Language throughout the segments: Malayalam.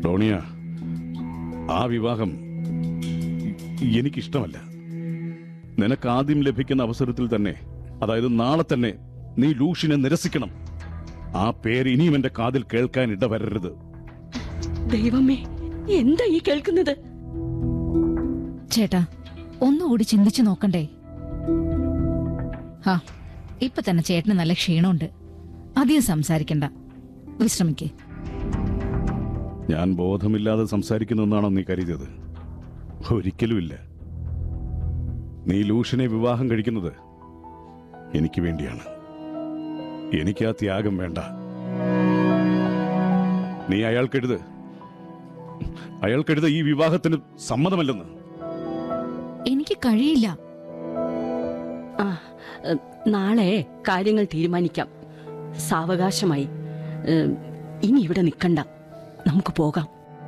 ഡോണിയ ആ വിവാഹം എനിക്കിഷ്ടമല്ല നിനക്ക് ആദ്യം ലഭിക്കുന്ന അവസരത്തിൽ തന്നെ അതായത് നാളെ തന്നെ നീ ലൂഷിനെ നിരസിക്കണം ആ പേര് ഇനിയും എന്റെ കാതിൽ കേൾക്കാൻ ഇടവരരുത് ദൈവമേ എന്താ ഈ കേൾക്കുന്നത് ചേട്ടാ ഒന്നുകൂടി ചിന്തിച്ചു നോക്കണ്ടേ ആ ഇപ്പൊ തന്നെ ചേട്ടന് നല്ല ക്ഷീണമുണ്ട് അധികം സംസാരിക്കണ്ട വിശ്രമിക്കേ ഞാൻ ബോധമില്ലാതെ സംസാരിക്കുന്നെന്നാണോ നീ കരുതിയത് ഒരിക്കലുമില്ല നീ ലൂഷിനെ വിവാഹം കഴിക്കുന്നത് എനിക്ക് വേണ്ടിയാണ് എനിക്ക് ആ ത്യാഗം വേണ്ട നീ അയാൾക്കെഴുത് അയാൾക്കെഴുത് ഈ വിവാഹത്തിന് സമ്മതമല്ലെന്ന് എനിക്ക് കഴിയില്ല ആ ഏ, നാളെ കാര്യങ്ങൾ തീരുമാനിക്കാം സാവകാശമായി ഏ, ഇനി ഇവിടെ നിൽക്കണ്ട നമുക്ക് പോകാം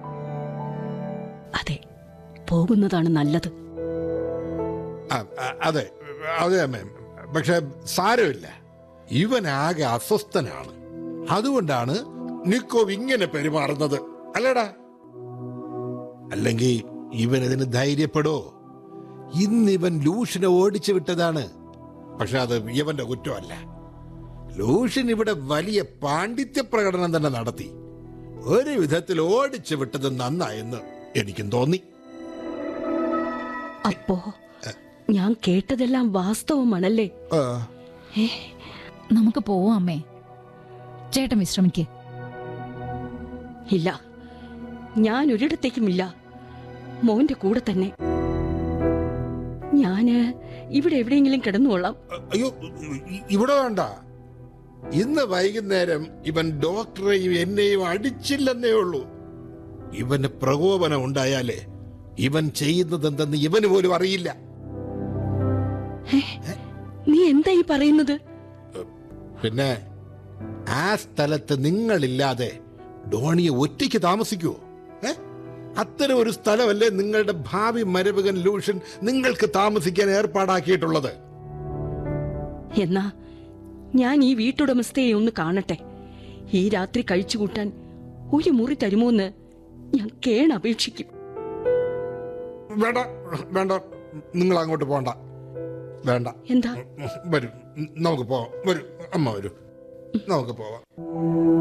അതെ പോകുന്നതാണ് നല്ലത് ആ, ആ, അതെ അതെ അമ്മേ പക്ഷെ സാരമില്ല ഇവൻ ആകെ അസ്വസ്ഥനാണ് അതുകൊണ്ടാണ് നിക്കോവ് ഇങ്ങനെ പെരുമാറുന്നത് അല്ലടാ അല്ലെങ്കിൽ ഇവൻ ഇതിന് ധൈര്യപ്പെടോ ഇന്ന് ഇവൻ ലൂഷിനെ ഓടിച്ചു വിട്ടതാണ് പക്ഷെ അത് ഇവന്റെ കുറ്റമല്ല ലൂഷൻ ഇവിടെ വലിയ പാണ്ഡിത്യ പ്രകടനം തന്നെ നടത്തി ഒരു വിധത്തിൽ ഓടിച്ചു വിട്ടത് നന്നായെന്ന് എനിക്കും തോന്നി അപ്പോ ഞാൻ കേട്ടതെല്ലാം വാസ്തവമാണല്ലേ ആ, നമുക്ക് പോവാം അമ്മേ ചേട്ടൻ വിശ്രമിക്കേ ഇല്ല ഞാൻ ഒരിടത്തേക്കുമില്ല മോന്റെ കൂടെ തന്നെ ഞാന് ഇവിടെ എവിടെയെങ്കിലും കിടന്നുകൊള്ളാം അയ്യോ ഇ- ഇവിടെ വേണ്ട ഇന്ന് വൈകുന്നേരം ഇവൻ ഡോക്ടറെയും എന്നെയും അടിച്ചില്ലെന്നേ ഉള്ളൂ ഇവന് പ്രകോപനം ഉണ്ടായാലേ ഇവൻ ചെയ്യുന്നത് എന്തെന്ന് ഇവന് പോലും അറിയില്ല നീ എന്താ ഈ പറയുന്നത് പിന്നെ ആ സ്ഥലത്ത് നിങ്ങളില്ലാതെ ഡോണിയെ ഒറ്റയ്ക്ക് താമസിക്കുവോ ഏ അത്തരം ഒരു സ്ഥലമല്ലേ നിങ്ങളുടെ ഭാവി മരവുകൻ ലൂഷൻ നിങ്ങൾക്ക് താമസിക്കാൻ ഏർപ്പാടാക്കിയിട്ടുള്ളത് എന്നാ ഞാൻ ഈ വീട്ടുടമസ്ഥയെ ഒന്ന് കാണട്ടെ ഈ രാത്രി കഴിച്ചുകൂട്ടാൻ ഒരു മുറി തരുമോന്ന് ഞാൻ കേണപേക്ഷിക്കും വേണ്ട വേണ്ട നിങ്ങൾ അങ്ങോട്ട് പോണ്ട വേണ്ട എന്താ വരും നമുക്ക് പോവാം വരും അമ്മ വരൂ നമുക്ക് പോവാം